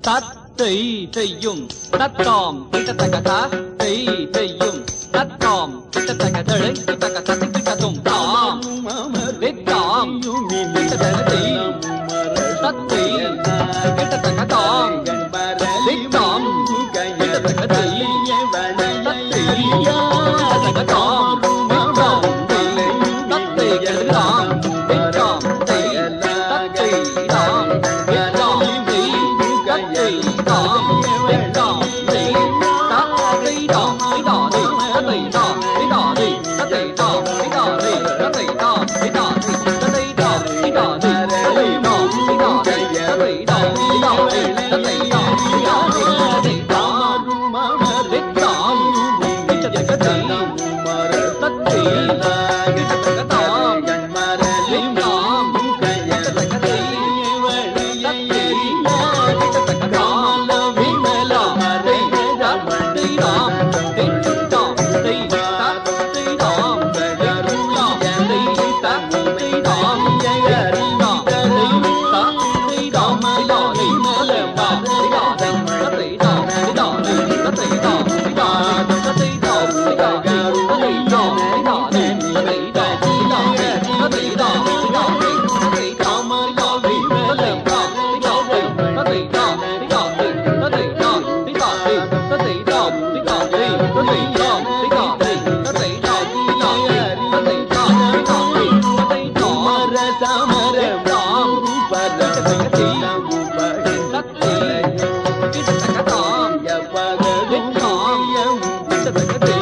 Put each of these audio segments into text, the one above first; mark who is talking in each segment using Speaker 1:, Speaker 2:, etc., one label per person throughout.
Speaker 1: தத்தை செய்யும் தத்தாம் கிட்டத்தக்க தத்தை செய்யும் தத்தாம் கிட்டத்தக்க தழை கிட்டக்க தத்தை கிட்டத்தும் தாம் வெத்தாம் கிட்டத்தத்தை தத்தை கிட்டத்தக்க தாம் வெத்தாம் கிட்டத்தக்க தை தத்தை கிட்டத்தக்க தாம் வெத்தாம் தத்தை கிட்டத்தாம் வெத்தாம் தை தத்தை தாம் வெத்தாம் தை தத்தை தாம் வெத்தாம் தை தத்தை தாம் வெதா தை தத்தை தாம் வெதா தை தத்தை தாம் வெதா தை தத்தை தாம் வெதா தை தத்தை தாம் வெதா தை தத்தை தாம் வெதா தை தத்தை தாம் வெதா தை தத்தை தாம் வெதா தை தத்தை தாம் வெத்தாம் கிட்டத்தக்க தை தத்தை கிட்டத்தக்க தாம் வெத்தாம் கிட்டத்தக்க தை தத்தை கிட்டத்தக்க தாம் விமலாம் தை தத்தை தாம் தை சுத்தாம் தை தத்தை தாம் வெருளாம் தை தத்தை தாம் வெருளாம் தை தத்தை தாம் விதா தை மலமா விதா தை தத்தை தாம் விதா தை தத்தை தாம் விதா தத்தை தாம் விதா தை தத்தை தாம் விதா தை தத்தை தாம் விதா தை தத்தை தாம் விதா தை தத்தை தாம் விதா தை மலமா விதா தை தத்தை தாம் விதா தை தத்தை தாம் விதா தை தத்தை தாம் விதா தை தத்தை தாம் விதா தை தத்தை தாம் விதா தை தத்தை தாம் விதா தை தத்தை தாம் தாம் கிட்டத்தக்க தத்தை கிட்டத்தக்க தாம் வெட்டாம் கிட்டத்தக்க தை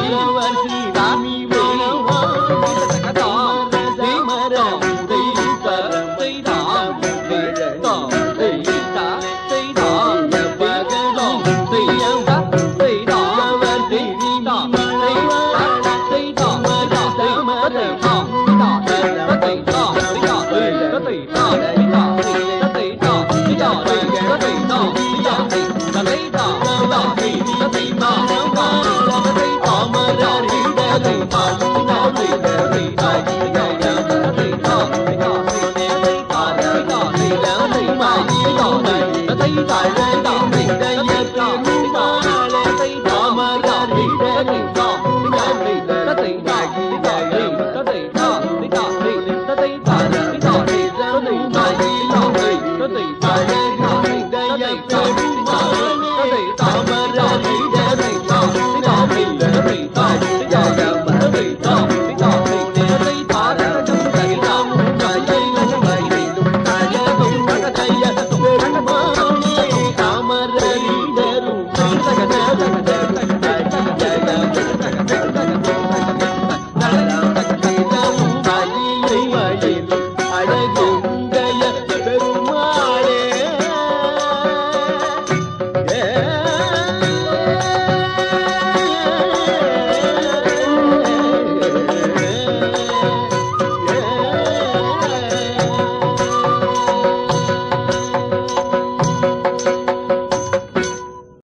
Speaker 1: தாமி கிட்டத்தக்க தாம் தேமரம் தை தத்தை தாம் வெட்டாம் தை தத்தை தாம் வெட்டாம் தை தத்தை தாம் வெட்டாம் தை தத்தை தாம் விதா தை தத்தை தாம் விதா தை தத்தை தாம் விதா தை தத்தை தாம் விதா தை தத்தை தாம் விதா தை தத்தை தாம் விதா தை தத்தை தாம் விதா தை தத்தை தாம் விதா தத்தை தாம் விதா தை தத்தை தாம் விதா தை தத்தை தாம் விதா தை தத்தை தாம் விதா தை தத்தை தாம் விதா தை தத்தை தாம் விதா தை தத்தை தாம் விதா தை தத்தை தாம் விதா தத்தை தாம் விதா தை தத்தை தாம் விதா தை தத்தை தாம் விதா தை தத்தை தாம் விதா தை தத்தை தாம் விதா தை தத்தை தாம் விதா தை தத்தை தாம் விதா தை தத்தை தாம்